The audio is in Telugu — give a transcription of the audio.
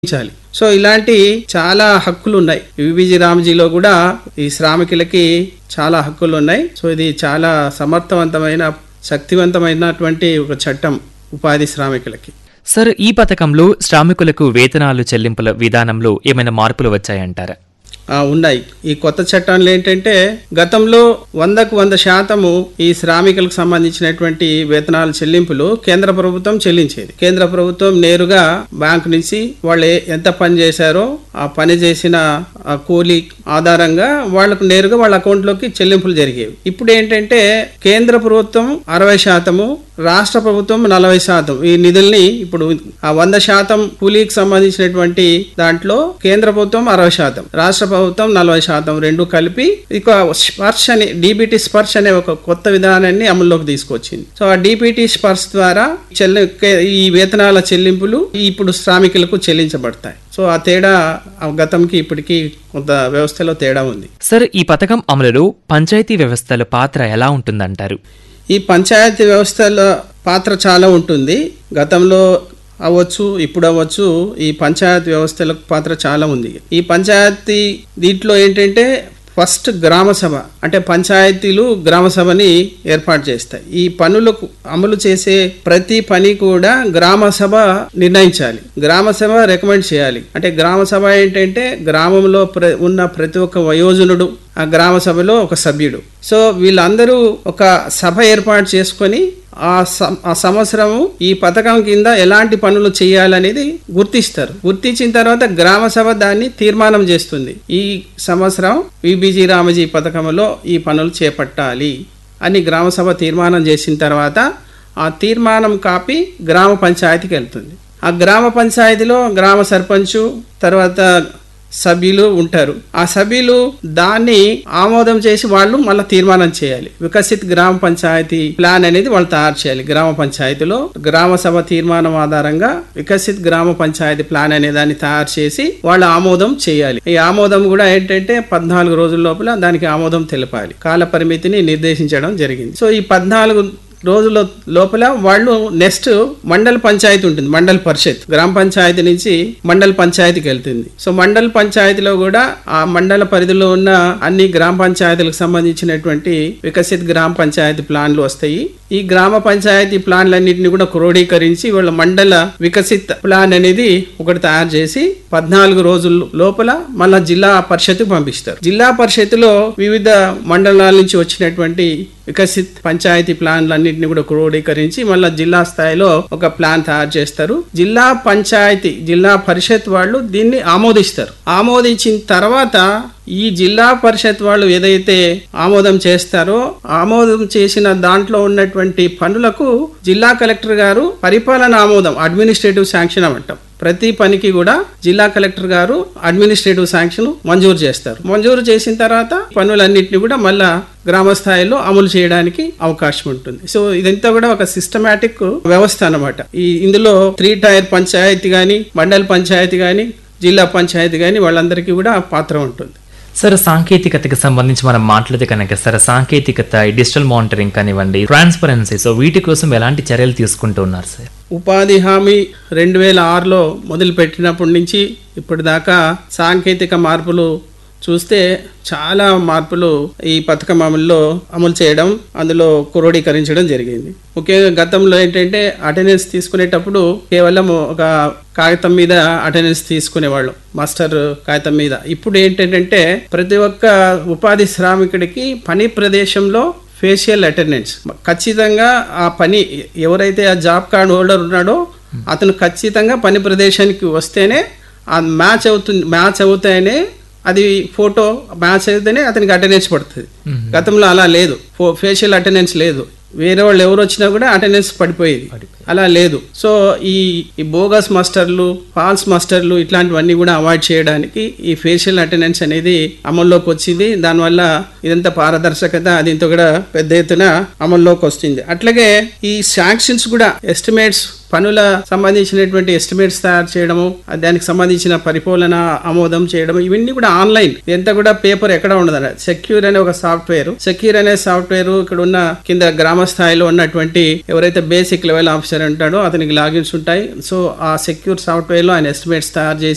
చాలి సో ఇలాంటి చాలా హక్కులు ఉన్నాయి విబిజి రామ్జీలో కూడా ఈ శ్రామికులకి చాలా హక్కులు ఉన్నాయి సో ఇది చాలా సమర్థవంతమైన శక్తివంతమైనటువంటి ఒక చట్టం ఉపాధి శ్రామికులకి సార్ ఈ పథకంలో శ్రామికులకు వేతనాలు చెల్లింపుల విధానంలో ఏమైనా మార్పులు వచ్చాయంటారా ఆ, ఉన్నాయి ఈ కొత్త చట్టంలో ఏంటంటే గతంలో వందకు వంద శాతము ఈ శ్రామికులకు సంబంధించినటువంటి వేతనాల చెల్లింపులు కేంద్ర ప్రభుత్వం చెల్లించేది కేంద్ర ప్రభుత్వం నేరుగా బ్యాంకు నుంచి వాళ్ళు ఏ- ఎంత పని చేశారో ఆ పని చేసిన ఆ కూలీ ఆధారంగా వాళ్ళకు నేరుగా వాళ్ళ అకౌంట్లోకి చెల్లింపులు జరిగేవి ఇప్పుడు ఏంటంటే కేంద్ర ప్రభుత్వం అరవై శాతము రాష్ట్ర ప్రభుత్వం నలభై శాతం ఈ నిధుల్ని ఇప్పుడు ఆ వంద శాతం కూలీకి సంబంధించినటువంటి దాంట్లో కేంద్ర ప్రభుత్వం అరవై శాతం రాష్ట్ర ప్రభుత్వం నలభై శాతం రెండు కలిపి ఇక స్పర్శ అని డీబీటీ స్పర్శ అనే ఒక కొత్త విధానాన్ని అమల్లోకి తీసుకొచ్చింది సో ఆ డీబీటీ స్పర్శ ద్వారా చెల్లి ఈ వేతనాల చెల్లింపులు ఇప్పుడు శ్రామికులకు చెల్లించబడతాయి సో ఆ తేడా ఆ గతంకి ఇప్పటికి కొంత వ్యవస్థలో తేడా ఉంది సార్ ఈ పథకం అమలులో పంచాయతీ వ్యవస్థల పాత్ర ఎలా ఉంటుందంటారు ఈ పంచాయతీ వ్యవస్థల పాత్ర చాలా ఉంటుంది గతంలో అవ్వచ్చు ఇప్పుడు అవ్వచ్చు ఈ పంచాయతీ వ్యవస్థల పాత్ర చాలా ఉంది ఈ పంచాయతీ దీంట్లో ఏంటంటే ఫస్ట్ గ్రామ సభ అంటే పంచాయతీలు గ్రామ సభని ఏర్పాటు చేస్తాయి ఈ పనులకు అమలు చేసే ప్రతి పని కూడా గ్రామ సభ నిర్ణయించాలి గ్రామ సభ రికమెండ్ చేయాలి అంటే గ్రామ సభ ఏంటంటే గ్రామంలో ప్ర ఉన్న ప్రతి ఒక్క వయోజనుడు ఆ గ్రామ సభలో ఒక సభ్యుడు సో వీళ్ళందరూ ఒక సభ ఏర్పాటు చేసుకొని ఆ సం- ఆ సంవత్సరము ఈ పథకం కింద ఎలాంటి పనులు చేయాలనేది గుర్తిస్తారు గుర్తించిన తర్వాత గ్రామ సభ దాన్ని తీర్మానం చేస్తుంది ఈ సంవత్సరం విబిజి రామజీ పథకంలో ఈ పనులు చేపట్టాలి అని గ్రామ సభ తీర్మానం చేసిన తర్వాత ఆ తీర్మానం కాపీ గ్రామ పంచాయతీకి వెళ్తుంది ఆ గ్రామ పంచాయతీలో గ్రామ సర్పంచు తర్వాత సభ్యులు ఉంటారు ఆ సభ్యులు దాన్ని ఆమోదం చేసి వాళ్ళు మళ్ళీ తీర్మానం చేయాలి వికసిత్ గ్రామ పంచాయతీ ప్లాన్ అనేది వాళ్ళు తయారు చేయాలి గ్రామ పంచాయతీలో గ్రామ సభ తీర్మానం ఆధారంగా వికసిత్ గ్రామ పంచాయతీ ప్లాన్ అనే దాన్ని తయారు చేసి వాళ్ళు ఆమోదం చేయాలి ఈ ఆమోదం కూడా ఏంటంటే పద్నాలుగు రోజుల లోపల దానికి ఆమోదం తెలపాలి కాల పరిమితిని నిర్దేశించడం జరిగింది సో ఈ పద్నాలుగు రోజుల లోపల వాళ్ళు నెక్స్ట్ మండల పంచాయతీ ఉంటుంది మండల పరిషత్ గ్రామ పంచాయతీ నుంచి మండల పంచాయతీకి వెళ్తుంది సో మండల పంచాయతీలో కూడా ఆ మండల పరిధిలో ఉన్న అన్ని గ్రామ పంచాయతీలకు సంబంధించినటువంటి వికసిత్ గ్రామ పంచాయతీ ప్లాన్లు వస్తాయి ఈ గ్రామ పంచాయతీ ప్లాన్లన్నింటినీ కూడా క్రోడీకరించి వాళ్ళ మండల వికసిత్ ప్లాన్ అనేది ఒకటి తయారు చేసి పద్నాలుగు రోజుల లోపల మళ్ళా జిల్లా పరిషత్కు పంపిస్తారు జిల్లా పరిషత్తులో వివిధ మండలాల నుంచి వచ్చినటువంటి వికసిత్ పంచాయతీ ప్లాన్లన్నింటినీ కూడా క్రోడీకరించి మళ్ళీ జిల్లా స్థాయిలో ఒక ప్లాన్ తయారు చేస్తారు జిల్లా పంచాయతీ జిల్లా పరిషత్ వాళ్ళు దీన్ని ఆమోదిస్తారు ఆమోదించిన తర్వాత ఈ జిల్లా పరిషత్ వాళ్ళు ఏదైతే ఆమోదం చేస్తారో ఆమోదం చేసిన దాంట్లో ఉన్నటువంటి పనులకు జిల్లా కలెక్టర్ గారు పరిపాలన ఆమోదం అడ్మినిస్ట్రేటివ్ శాంక్షన్ అంటాం ప్రతి పనికి కూడా జిల్లా కలెక్టర్ గారు అడ్మినిస్ట్రేటివ్ శాంక్షన్ మంజూరు చేస్తారు మంజూరు చేసిన తర్వాత పనులన్నింటినీ కూడా మళ్ళా గ్రామ స్థాయిలో అమలు చేయడానికి అవకాశం ఉంటుంది సో ఇదంతా కూడా ఒక సిస్టమేటిక్ వ్యవస్థ అన్నమాట ఈ ఇందులో త్రీ టైర్ పంచాయతీ కానీ మండల పంచాయతీ కానీ జిల్లా పంచాయతీ కానీ వాళ్ళందరికీ కూడా పాత్ర ఉంటుంది సార్ సాంకేతికతకి సంబంధించి మనం మాట్లాడితే కనుక సార్ సాంకేతికత ఈ డిజిటల్ మానిటరింగ్ కానివ్వండి ట్రాన్స్పరెన్సీ సో వీటి కోసం ఎలాంటి చర్యలు తీసుకుంటూ ఉన్నారు సార్ ఉపాధి హామీ రెండు వేల ఆరులో మొదలుపెట్టినప్పటి నుంచి ఇప్పటిదాకా సాంకేతిక మార్పులు చూస్తే చాలా మార్పులు ఈ పథకం అమల్లో అమలు చేయడం అందులో క్రోడీకరించడం జరిగింది ముఖ్యంగా గతంలో ఏంటంటే అటెండెన్స్ తీసుకునేటప్పుడు కేవలం ఒక కాగితం మీద అటెండెన్స్ తీసుకునేవాళ్ళు మాస్టర్ కాగితం మీద ఇప్పుడు ఏంటంటే ప్రతి ఒక్క ఉపాధి శ్రామికుడికి పని ప్రదేశంలో ఫేషియల్ అటెండెన్స్ ఖచ్చితంగా ఆ పని ఎవరైతే ఆ జాబ్ కార్డ్ హోల్డర్ ఉన్నాడో అతను ఖచ్చితంగా పని ప్రదేశానికి వస్తేనే ఆ మ్యాచ్ అవుతుంది మ్యాచ్ అవుతాయనే అది ఫోటో మ్యాచ్ అయితేనే అతనికి అటెండెన్స్ పడుతుంది గతంలో అలా లేదు ఫేషియల్ అటెండెన్స్ లేదు వేరే వాళ్ళు ఎవరు వచ్చినా కూడా అటెండెన్స్ పడిపోయేది అలా లేదు సో ఈ ఈ బోగస్ మాస్టర్లు ఫాల్స్ మాస్టర్లు ఇట్లాంటివన్నీ కూడా అవాయిడ్ చేయడానికి ఈ ఫేషియల్ అటెండెన్స్ అనేది అమల్లోకి వచ్చింది దానివల్ల ఇదంతా పారదర్శకత దీంతో కూడా పెద్ద ఎత్తున అమల్లోకి వస్తుంది అట్లాగే ఈ శాంక్షన్స్ కూడా ఎస్టిమేట్స్ పనుల సంబంధించినటువంటి ఎస్టిమేట్స్ తయారు చేయడము ఆ దానికి సంబంధించిన పరిపాలన ఆమోదం చేయడం ఇవన్నీ కూడా ఆన్లైన్ ఇదంతా కూడా పేపర్ ఎక్కడ ఉండదు సెక్యూర్ అనే ఒక సాఫ్ట్వేర్ సెక్యూర్ అనే సాఫ్ట్వేర్ ఇక్కడ ఉన్న కింద గ్రామ స్థాయిలో ఉన్నటువంటి ఎవరైతే బేసిక్ లెవెల్ ఆఫీసర్ ఉంటాడో అతనికి లాగిన్స్ ఉంటాయి సో ఆ సెక్యూర్ సాఫ్ట్వేర్ లో ఆయన ఎస్టిమేట్స్ తయారు చేసి